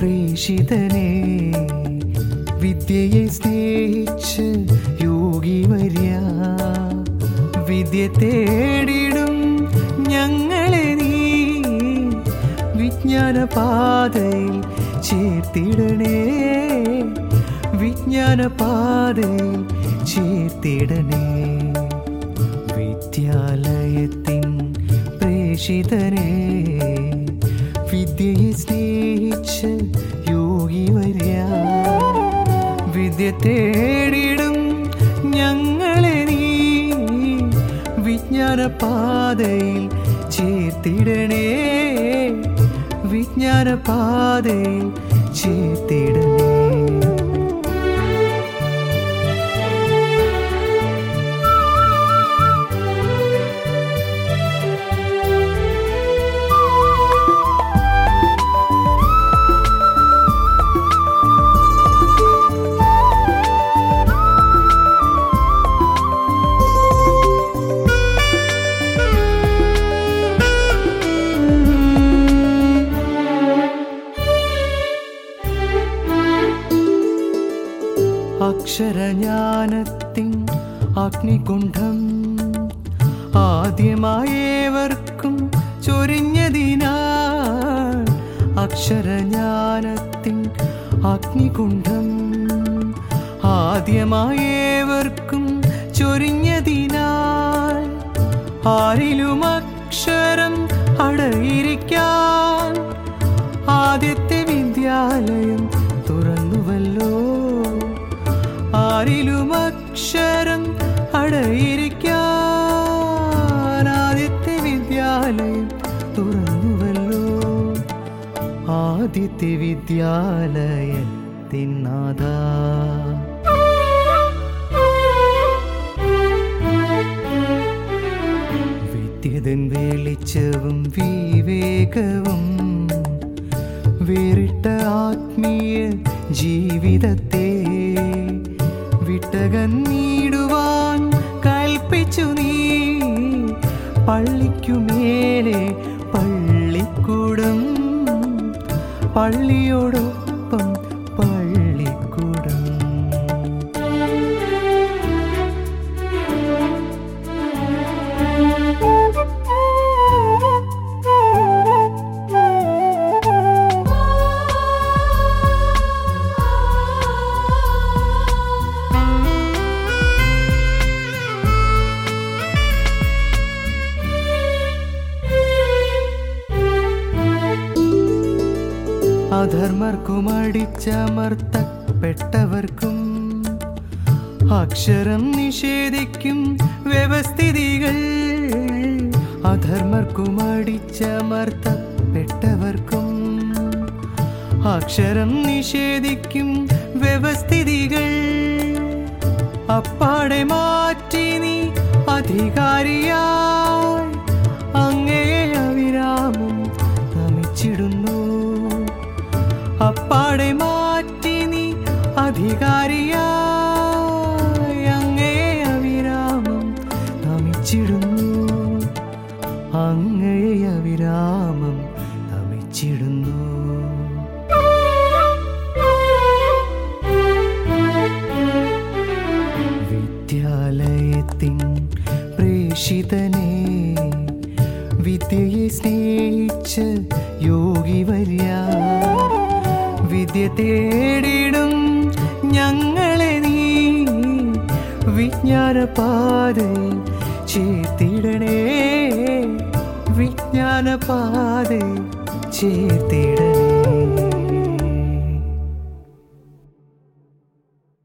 പ്രേഷിതനെ വിദ്യയെ സ്നേഹിച്ച് യോഗി വര്യ വിദ്യ തേടിടും ഞങ്ങളെ നീ വിജ്ഞാന പാതയിൽ ചേർത്തിടണേ വിജ്ഞാന പാതയിൽ ചേർത്തിടണേ വിദ്യാലയത്തിൻ പ്രേഷിതനെ വിദ്യയെ സ്നേഹിച്ച് യോഗി വര്യ വിദ്യ തേടിടും ഞങ്ങളെ നീ വിജ്ഞാന പാതയിൽ ചേർത്തിടണേ വിജ്ഞാന പാതയിൽ ചേർത്തിടണേ അക്ഷരജ്ഞാനത്തിൻ അഗ്നികുണ്ഠം ആദ്യമായേവർക്കും ചൊരിഞ്ഞതിനാൽ അക്ഷരജ്ഞാനത്തിൻ അഗ്നികുണ്ഠം ആദ്യമായേവർക്കും ചൊരിഞ്ഞതിനാൽ ആരിലും അക്ഷരം അടയിരിക്കാൻ ആദ്യത്തെ വിദ്യാലയം തുറന്നുവല്ലോ ആരിലും അക്ഷരം അടയിരിക്കാൻ ആദ്യത്തെ വിദ്യാലയം തുറന്നുവല്ലോ ആദ്യത്തെ വിദ്യാലയത്തിൻ നാഥ വിദ്യതൻ വെളിച്ചവും വിവേകവും വേറിട്ട ആത്മീയ ജീവിതത്തെ വിട്ടകന്നിടുവാൻ കൽപ്പിച്ചു നീ പള്ളിക്കുമേലെ പള്ളിക്കൂടം പള്ളിയോടൊപ്പം പള്ളിക്കൂടം അധർമ്മർക്കും അടിച്ചമർത്തപ്പെട്ടവർക്കും അക്ഷരം നിഷേധിക്കും വ്യവസ്ഥിതികൾ അധർമ്മർക്കും അടിച്ചമർത്തപ്പെട്ടവർക്കും അക്ഷരം നിഷേധിക്കും വ്യവസ്ഥിതികൾ അപ്പാടെ മാറ്റി നീ അധികാരിയായി അങ്ങയെ അവിരാമം നമിച്ചിടുന്നു അപ്പാടെ മാറ്റി നീ അധികാരിയായി അങ്ങയെ അവിരാമം നമിച്ചിടുന്നു അങ്ങയെ അവിരാമം നമിച്ചിടുന്നു വിദ്യാലയത്തിൻ പ്രേഷിതനെ വിദ്യയെ സ്നേഹിച്ച് യോഗി വര്യ വിദ്യ തേടിടും ഞങ്ങളെ നീ വിജ്ഞാന പാതയിൽ ചേർത്തിടണേ വിജ്ഞാന പാതയിൽ ചേർത്തിടണേ